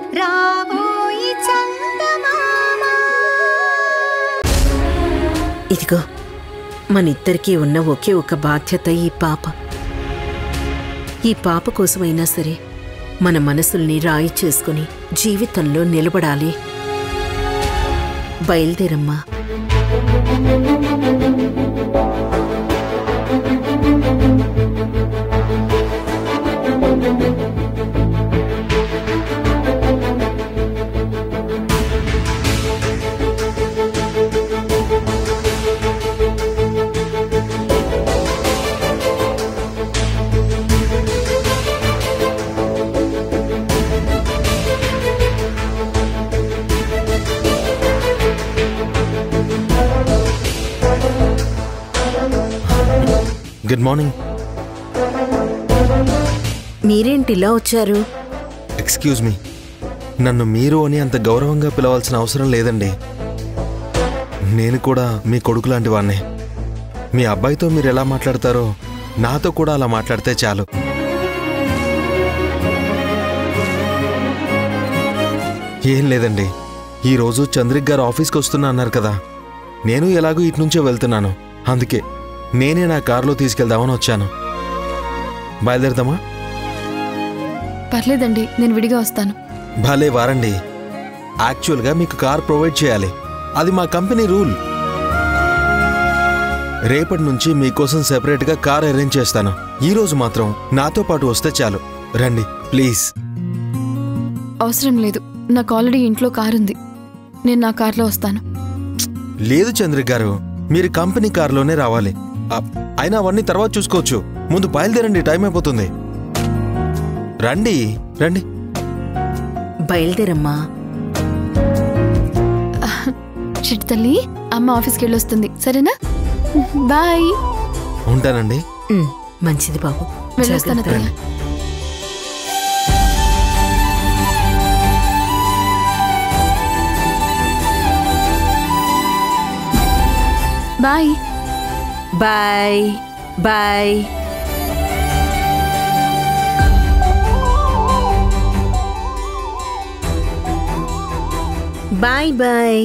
రాబోయి చందమామ ఇదిగో మనిద్దరికీ ఉన్న ఒకే ఒక బాధ్యత ఈ పాప ఈ పాప కోసమైనా సరే మన మనసుల్ని రాయి చేసుకుని జీవితంలో నిలబడాలి బయలుదేరమ్మా గుడ్ మార్నింగ్ మీరేంటి ఇలా వచ్చారు ఎక్స్క్యూజ్ మీ నన్ను మీరు అని అంత గౌరవంగా పిలవాల్సిన అవసరం లేదండి నేను కూడా మీ కొడుకు లాంటి వాడిని మీ అబ్బాయితో మీరు ఎలా మాట్లాడతారో నాతో కూడా అలా మాట్లాడితే చాలు ఏం లేదండి ఈరోజు చంద్రిక్ గారు ఆఫీస్కి వస్తున్నా అన్నారు కదా నేను ఎలాగో ఇటు నుంచే వెళ్తున్నాను అందుకే నేనే నా కారులో తీసుకెళ్దామని వచ్చాను బయలుదేరదామా పర్లేదండి నేను విడిగా వస్తాను భలే వారండి యాక్చువల్గా మీకు కార్ ప్రొవైడ్ చేయాలి అది మా కంపెనీ రూల్ రేపటి నుంచి మీకోసం సెపరేట్గా కార్ అరేంజ్ చేస్తాను ఈ రోజు మాత్రం నాతో పాటు వస్తే చాలు రండి ప్లీజ్ అవసరం లేదు నాకు ఆల్రెడీ ఇంట్లో కారు ఉంది నేను నా కార్లో వస్తాను లేదు చంద్రిక్ గారు మీరు కంపెనీ కార్లోనే రావాలి అ- అయినా అవన్నీ తర్వాత చూసుకోవచ్చు ముందు బయలుదేరండి టైం అయిపోతుంది రండి రండి బయలుదేరమ్మా చిట్టి తల్లి అమ్మ ఆఫీస్కి వెళ్ళొస్తుంది సరేనా బాయ్ ఉంటానండి ఉమ్, మంచిది బాబు వెళ్ళొస్తాను జాగ్రత్త. అత్తయ్య bye bye bye bye bye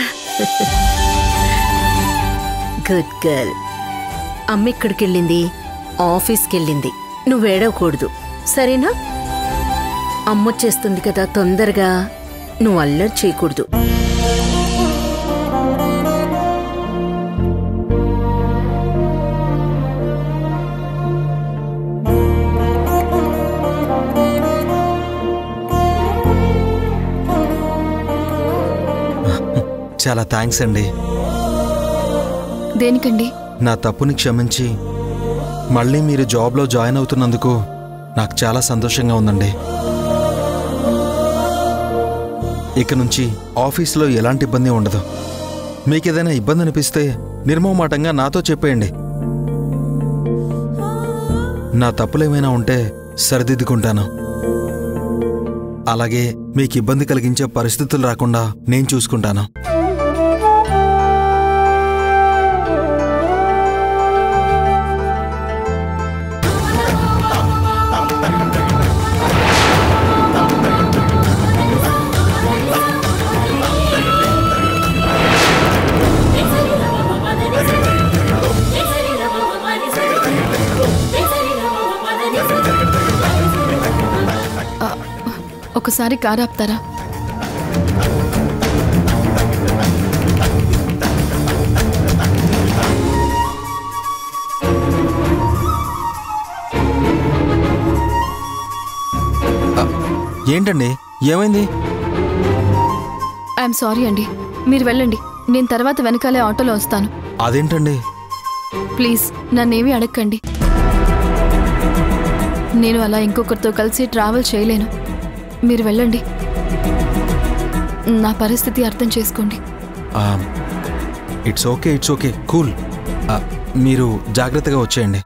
good girl అమ్మ ఎక్కడికి వెళ్ళింది ఆఫీస్కి వెళ్ళింది నువ్వు ఏడవకూడదు సరేనా అమ్మొచ్చేస్తుంది కదా తొందరగా నువ్వు అల్లరి చేయకూడదు చాలా థ్యాంక్స్ అండి దేనికండి నా తప్పుని క్షమించి మళ్ళీ మీరు జాబ్లో జాయిన్ అవుతున్నందుకు నాకు చాలా సంతోషంగా ఉందండి ఇక నుంచి ఆఫీస్లో ఎలాంటి ఇబ్బంది ఉండదు మీకు ఏదైనా ఇబ్బంది అనిపిస్తే నిర్మోమాటంగా నాతో చెప్పేయండి నా తప్పులేమైనా ఉంటే సరిదిద్దుకుంటాను అలాగే మీకు ఇబ్బంది కలిగించే పరిస్థితులు రాకుండా నేను చూసుకుంటాను ఒకసారి కారు ఆపుతారా ఏంటండి ఏమైంది ఐఎమ్ సారీ అండి మీరు వెళ్ళండి నేను తర్వాత వెనకాలే ఆటోలో వస్తాను అదేంటండి ప్లీజ్ నన్నేమీ అడగండి నేను అలా ఇంకొకరితో కలిసి ట్రావెల్ చేయలేను మీరు వెళ్ళండి నా పరిస్థితి అర్థం చేసుకోండి it's okay it's okay cool మీరు జాగ్రత్తగా వచ్చేయండి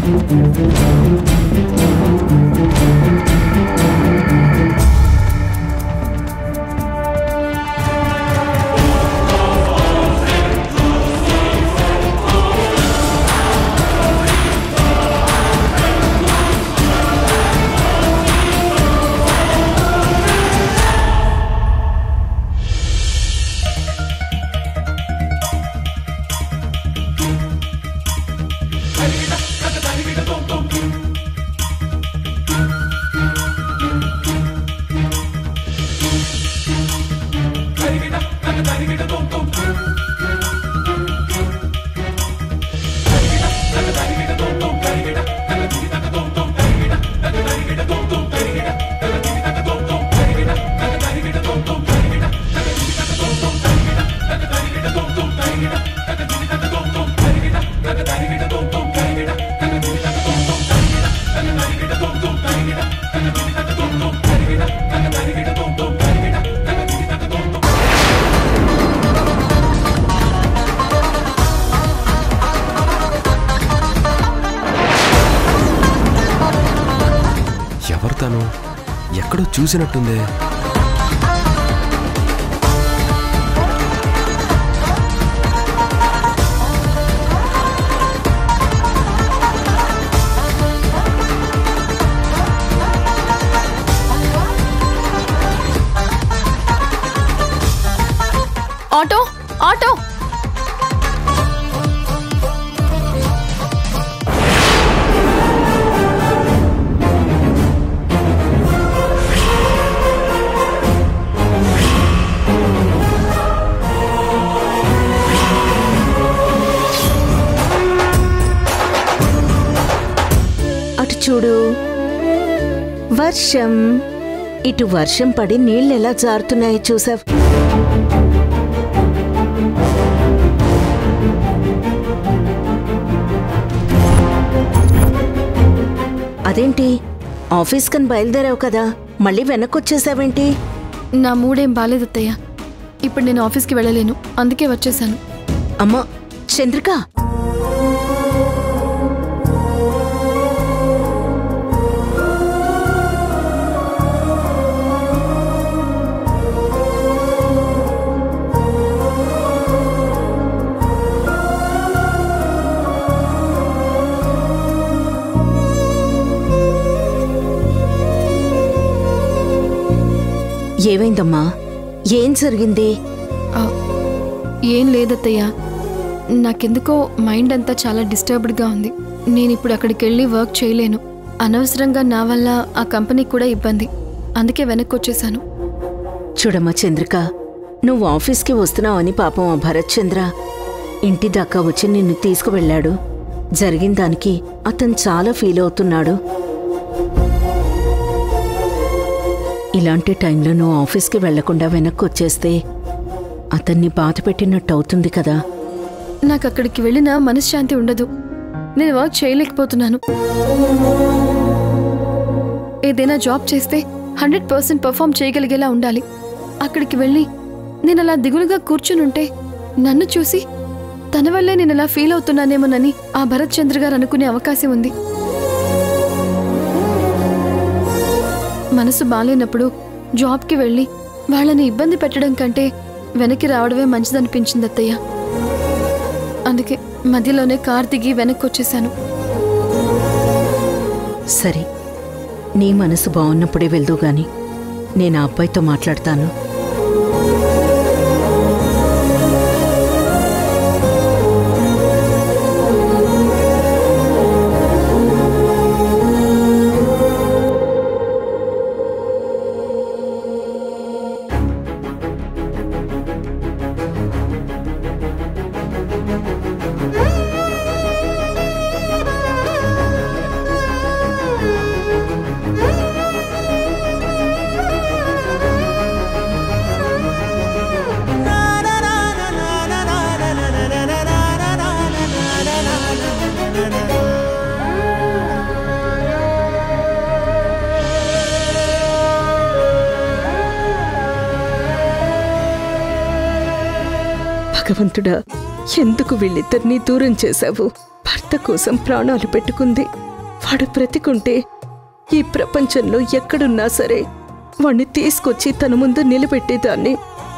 ఎవరు తను ఎక్కడో చూసినట్టుందే ఆటో ఆటో అటు చూడు వర్షం ఇటు వర్షం పడి నీళ్ళు ఎలా జారుతున్నాయో చూసావ్ అదేంటి ఆఫీస్ కని బయలుదేరావు కదా మళ్ళీ వెనక్కొచ్చేసావేంటి నా మూడేం బాలేదు అత్తయ్య ఇప్పుడు నేను ఆఫీస్కి వెళ్ళలేను అందుకే వచ్చేసాను అమ్మా చంద్రిక ఏమైందమ్మా ఏం జరిగింది ఆ, ఏం లేదత్తయ్య నాకెందుకో మైండ్ అంతా చాలా డిస్టర్బ్డ్గా ఉంది నేను ఇప్పుడు అక్కడికి వెళ్ళి వర్క్ చేయలేను అనవసరంగా నా వల్ల ఆ కంపెనీకి కూడా ఇబ్బంది అందుకే వెనక్కి వచ్చేసాను చూడమ్మా చంద్రిక నువ్వు ఆఫీస్కి వస్తున్నావని పాపం ఆ భరత్ చంద్ర ఇంటి దాకా వచ్చి నిన్ను తీసుకువెళ్ళాడు జరిగిన దానికి అతను చాలా ఫీల్ అవుతున్నాడు ఇలాంటి టైంలో నువ్వు ఆఫీస్కి వెళ్లకుండా వెనక్కి వచ్చేస్తే అతన్ని బాధ పెట్టినట్టు అవుతుంది కదా నాకు అక్కడికి వెళ్ళినా మనశ్శాంతి ఉండదు నేను వర్క్ చేయలేకపోతున్నాను ఏదైనా జాబ్ చేస్తే హండ్రెడ్ పర్సెంట్ పర్ఫామ్ చేయగలిగేలా ఉండాలి అక్కడికి వెళ్ళి నేను అలా దిగులుగా కూర్చునుంటే నన్ను చూసి తన వల్లే నేను అలా ఫీల్ అవుతున్నానేమోనని ఆ భరత్ చంద్ర గారు అనుకునే అవకాశం ఉంది మనసు బాలేనప్పుడు జాబ్కి వెళ్ళి వాళ్ళని ఇబ్బంది పెట్టడం కంటే వెనక్కి రావడమే మంచిదనిపించింది అత్తయ్య అందుకే మధ్యలోనే కార్ దిగి వెనక్కి వచ్చేసాను సరే నీ మనసు బాగున్నప్పుడే వెళ్దు గాని నేను ఆ అబ్బాయితో మాట్లాడతాను భగవంతుడా ఎందుకు వీళ్ళిద్దరినీ దూరం చేశావు భర్త కోసం ప్రాణాలు పెట్టుకుంది వాడు బ్రతికుంటే ఈ ప్రపంచంలో ఎక్కడున్నా సరే వాణ్ణి తీసుకొచ్చి తన ముందు నిలబెట్టేదాన్ని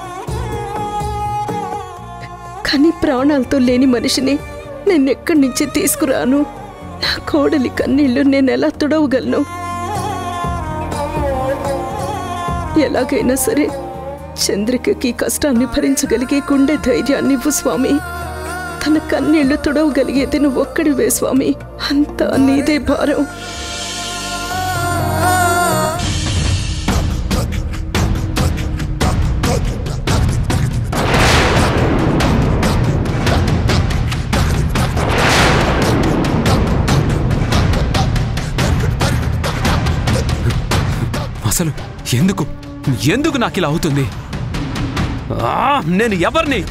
కానీ ప్రాణాలతో లేని మనిషిని నేనెక్కడి నుంచి తీసుకురాను నా కోడలి కన్నీళ్లు నేను ఎలా తుడవగలను ఎలాగైనా సరే చంద్రికకి కష్టాన్ని భరించగలిగే గుండె ధైర్యాన్ని ఇవ్వు స్వామి తన కన్నీళ్లు తుడవగలిగేది నువ్వు ఒక్కడివే స్వామి అంతా నీదే భారం అసలు ఎందుకు ఎందుకు నాకు ఇలా అవుతుంది ఆ, నేను ఎవరిని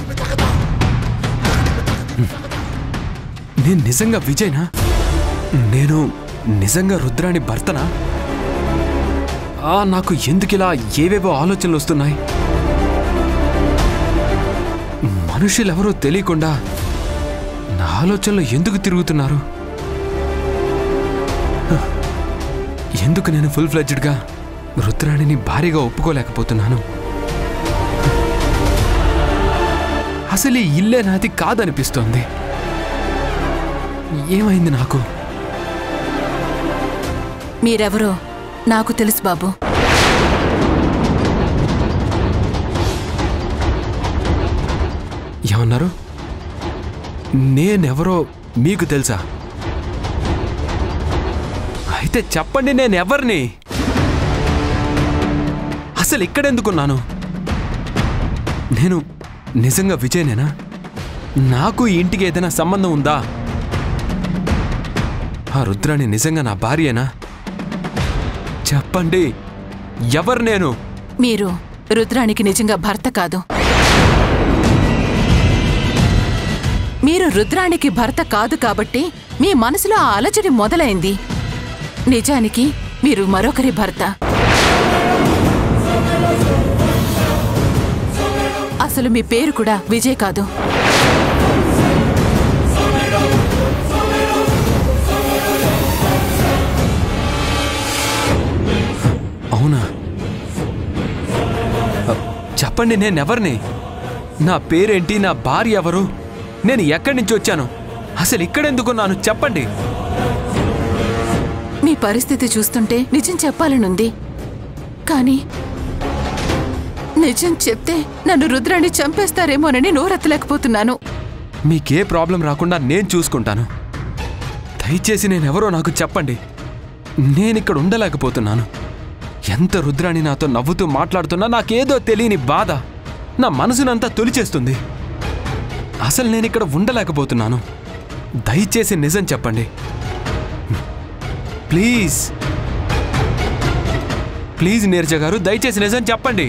నేను నిజంగా విజయ్నా నేను నిజంగా రుద్రాని భర్తనా ఆ, నాకు ఎందుకిలా ఏవేవో ఆలోచనలు వస్తున్నాయి మనుషులెవరో తెలియకుండా నా ఆలోచనలు ఎందుకు తిరుగుతున్నారు ఎందుకు నేను ఫుల్ ఫ్లెడ్జ్డ్గా రుద్రాణిని భారీగా ఒప్పుకోలేకపోతున్నాను అసలు ఈ ఇల్లే నాది కాదనిపిస్తోంది ఏమైంది నాకు మీరెవరో నాకు తెలుసు బాబు ఏమన్నారు నేనెవరో మీకు తెలుసా అయితే చెప్పండి నేను ఎవరిని అసలు ఇక్కడెందుకున్నాను నేను నిజంగా విజయనేనా నాకు ఈ ఇంటికి ఏదైనా సంబంధం ఉందా ఆ రుద్రాణి నిజంగా నా భార్యేనా చెప్పండి ఎవరు నేను మీరు రుద్రానికి నిజంగా భర్త కాదు మీరు రుద్రానికి భర్త కాదు కాబట్టి మీ మనసులో ఆ అలజడి మొదలైంది నిజానికి మీరు మరొకరి భర్త అసలు మీ పేరు కూడా విజయ్ కాదు అవునా అ, చెప్పండి నేనెవరిని నా పేరేంటి నా భార్య ఎవరు నేను ఎక్కడి నుంచి వచ్చాను అసలు ఇక్కడెందుకున్నాను చెప్పండి మీ పరిస్థితి చూస్తుంటే నిజం చెప్పాలనుంది కానీ నిజం చెప్తే నన్ను రుద్రాన్ని చంపేస్తారేమోనని నోరెత్తలేకపోతున్నాను మీకే ప్రాబ్లం రాకుండా నేను చూసుకుంటాను దయచేసి నేనెవరో నాకు చెప్పండి నేనిక్కడ ఉండలేకపోతున్నాను ఎంత రుద్రాణి నాతో నవ్వుతూ మాట్లాడుతున్నా నాకేదో తెలియని బాధ నా మనసునంతా తొలిచేస్తుంది అసలు నేనిక్కడ ఉండలేకపోతున్నాను దయచేసి నిజం చెప్పండి ప్లీజ్ ప్లీజ్ నీరజ గారు దయచేసి నిజం చెప్పండి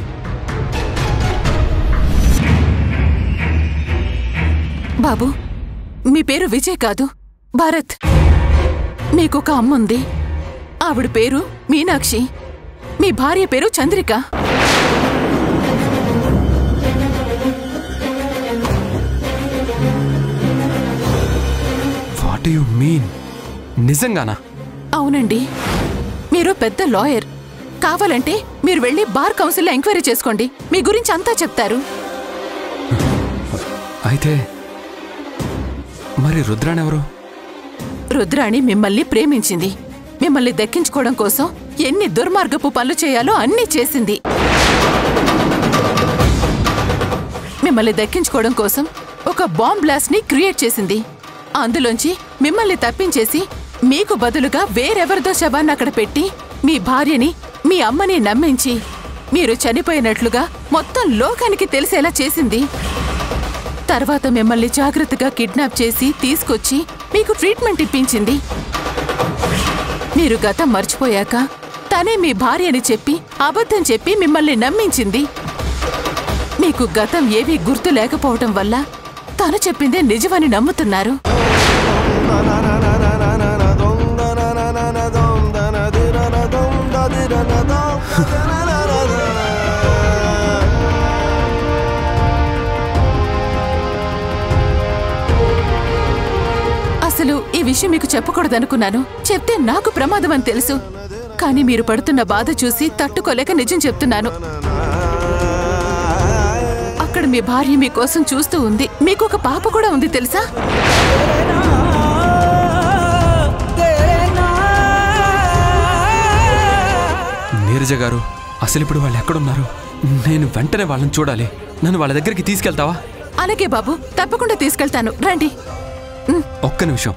బాబు మీ పేరు విజయ్ కాదు భారత్ మీకొక అమ్ముంది ఆవిడ పేరు మీనాక్షి మీ భార్య పేరు చంద్రిక వాట్ యు మీన్ నిజంగానా అవునండి మీరు పెద్ద లాయర్ కావాలంటే మీరు వెళ్ళి బార్ కౌన్సిల్లో ఎంక్వైరీ చేసుకోండి మీ గురించి అంతా చెప్తారు అయితే మరి రుద్రాణెవరు రుద్రాణి మిమ్మల్ని ప్రేమించింది మిమ్మల్ని దక్కించుకోవడం కోసం ఎన్ని దుర్మార్గపు పనులు చేయాలో అన్నీ చేసింది మిమ్మల్ని దక్కించుకోవడం కోసం ఒక బాంబ్ బ్లాస్ట్ ని క్రియేట్ చేసింది అందులోంచి మిమ్మల్ని తప్పించేసి మీకు బదులుగా వేరెవరిదో శవాన్ని అక్కడ పెట్టి మీ భార్యని మీ అమ్మని నమ్మించి మీరు చనిపోయినట్లుగా మొత్తం లోకానికి తెలిసేలా చేసింది తర్వాత మిమ్మల్ని జాగ్రత్తగా కిడ్నాప్ చేసి తీసుకొచ్చి మీకు ట్రీట్మెంట్ ఇప్పించింది మీరు గతం మర్చిపోయాక తనే మీ భార్యని చెప్పి అబద్ధం చెప్పి మిమ్మల్ని నమ్మించింది మీకు గతం ఏవీ గుర్తు లేకపోవటం వల్ల తను చెప్పిందే నిజమని నమ్ముతున్నారు అసలు ఈ విషయం మీకు చెప్పకూడదనుకున్నాను చెప్తే నాకు ప్రమాదం అని తెలుసు కానీ మీరు పడుతున్న బాధ చూసి తట్టుకోలేక నిజం చెప్తున్నాను అక్కడ మీ భార్య మీకోసం చూస్తూ ఉంది మీకు ఒక పాప కూడా ఉంది తెలుసా నీరజ గారు అసలు ఇప్పుడు వాళ్ళు ఎక్కడున్నారు నేను వెంటనే వాళ్ళని చూడాలి నన్ను వాళ్ళ దగ్గరికి తీసుకెళ్తావా అలాగే బాబు తప్పకుండా తీసుకెళ్తాను రండి ఒక్క నిమిషం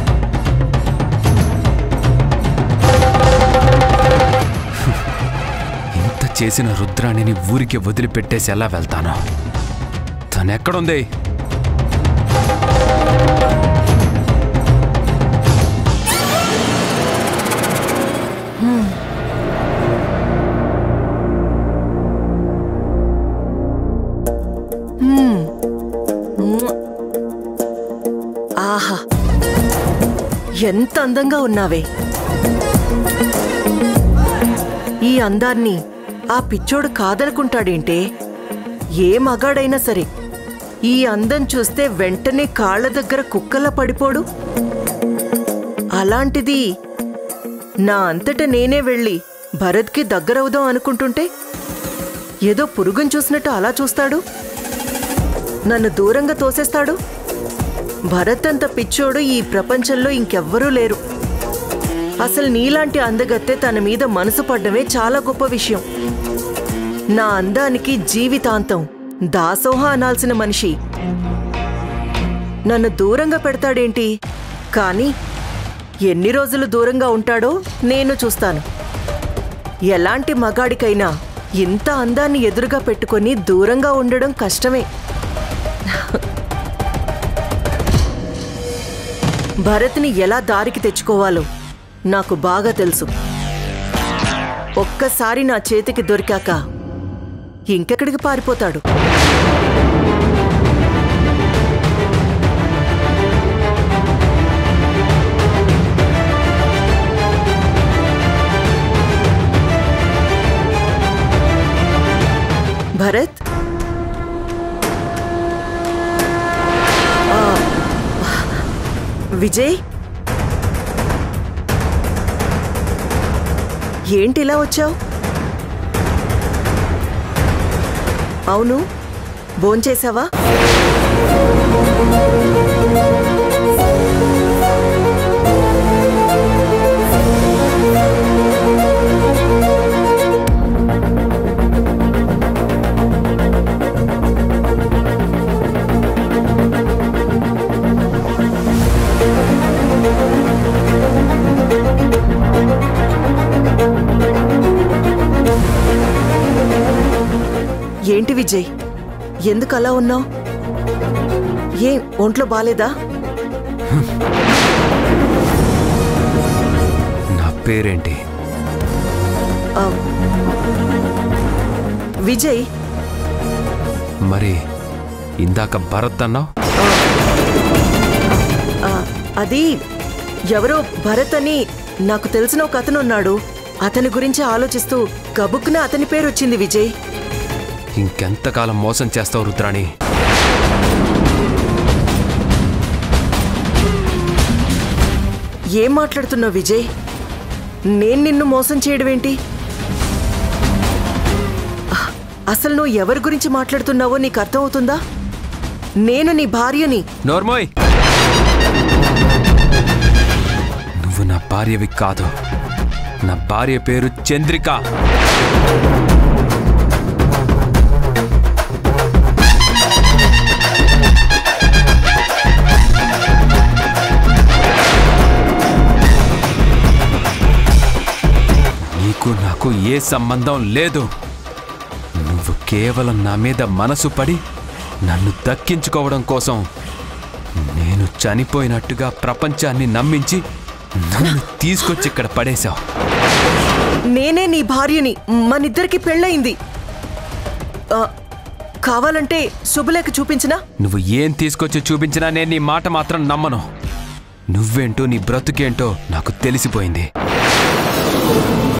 ఇంత చేసిన రుద్రాణిని ఊరికి వదిలిపెట్టేసి ఎలా వెళ్తాను తనెక్కడుంది ఆహా ఎంత అందంగా ఉన్నావే ఈ అందాన్ని ఆ పిచ్చోడు కాదనుకుంటాడేంటే ఏ మగాడైనా సరే ఈ అందం చూస్తే వెంటనే కాళ్ళ దగ్గర కుక్కలా పడిపోడు అలాంటిది నా అంతట నేనే వెళ్ళి భరత్కి దగ్గరవుదాం అనుకుంటుంటే ఏదో పురుగుని చూసినట్టు అలా చూస్తాడు నన్ను దూరంగా తోసేస్తాడు భరత్ అంత పిచ్చోడు ఈ ప్రపంచంలో ఇంకెవ్వరూ లేరు అసలు నీలాంటి అందగత్తె తన మీద మనసు పడ్డమే చాలా గొప్ప విషయం నా అందానికి జీవితాంతం దాసోహ అనాల్సిన మనిషి నన్ను దూరంగా పెడతాడేంటి కానీ ఎన్ని రోజులు దూరంగా ఉంటాడో నేను చూస్తాను ఎలాంటి మగాడికైనా ఇంత అందాన్ని ఎదురుగా పెట్టుకొని దూరంగా ఉండడం కష్టమే భరత్ని ఎలా దారికి తెచ్చుకోవాలో నాకు బాగా తెలుసు ఒక్కసారి నా చేతికి దొరికాక ఇంకెక్కడికి పారిపోతాడు భరత్ ఆ, విజయ్ ఏంటి ఇలా వచ్చావు అవును భోంచేశావా ఏంటి విజయ్ ఎందుకు అలా ఉన్నావు ఏం ఒంట్లో బాలేదా నా పేరేంటి ఆ, విజయ్ మరి ఇందాక భరత్ అన్నావు ఆ, అది ఎవరో భరత్ అని నాకు తెలిసిన ఒక అతను ఉన్నాడు అతని గురించి ఆలోచిస్తూ గబుక్కున అతని పేరు వచ్చింది విజయ్ ఇంకెంతకాలం మోసం చేస్తావు రుద్రాణి ఏం మాట్లాడుతున్నావు విజయ్ నేను నిన్ను మోసం చేయడం ఏంటి అహ్, అసలు నువ్వు ఎవరి గురించి మాట్లాడుతున్నావో నీకు అర్థమవుతుందా నేను నీ భార్యని నోర్మోయ్ నువ్వు నా భార్యవి కాదు నా భార్య పేరు చంద్రిక నీకు నాకు ఏ సంబంధం లేదు నువ్వు కేవలం నా మీద మనసు పడి నన్ను దక్కించుకోవడం కోసం నేను చనిపోయినట్టుగా ప్రపంచాన్ని నమ్మించి నన్ను తీసుకొచ్చి ఇక్కడ పడేశావు నేనే నీ భార్యని మనిద్దరికి పెళ్ళయింది ఆ, కావాలంటే శుభలేఖ చూపించినా నువ్వు ఏం తీసుకొచ్చి చూపించినా నేను నీ మాట మాత్రం నమ్మను నువ్వేంటో నీ బ్రతుకేంటో నాకు తెలిసిపోయింది